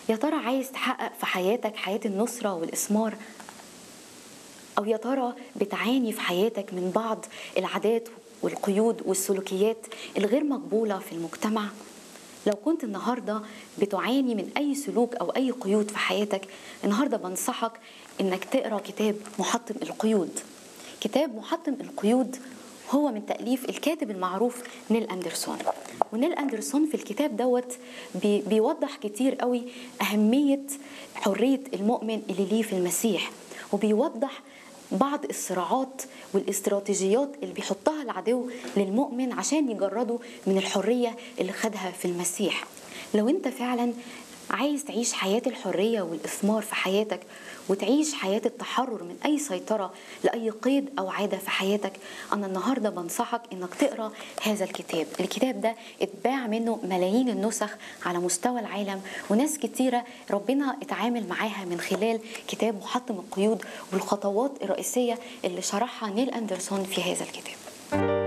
يا ترى عايز تحقق في حياتك حياة النصرة والإثمار أو يا ترى بتعاني في حياتك من بعض العادات والقيود والسلوكيات الغير مقبولة في المجتمع لو كنت النهاردة بتعاني من أي سلوك أو أي قيود في حياتك النهاردة بنصحك إنك تقرأ كتاب محطم القيود كتاب محطم القيود هو من تأليف الكاتب المعروف نيل أندرسون ونيل أندرسون في الكتاب دوت بي بيوضح كتير قوي أهمية حرية المؤمن اللي ليه في المسيح وبيوضح بعض الصراعات والاستراتيجيات اللي بيحطها العدو للمؤمن عشان يجرده من الحرية اللي خدها في المسيح لو انت فعلا عايز تعيش حياة الحرية والإثمار في حياتك وتعيش حياة التحرر من أي سيطرة لأي قيد أو عادة في حياتك أنا النهاردة بنصحك إنك تقرأ هذا الكتاب الكتاب ده اتباع منه ملايين النسخ على مستوى العالم وناس كتيرة ربنا اتعامل معاها من خلال كتاب محطم القيود والخطوات الرئيسية اللي شرحها نيل أندرسون في هذا الكتاب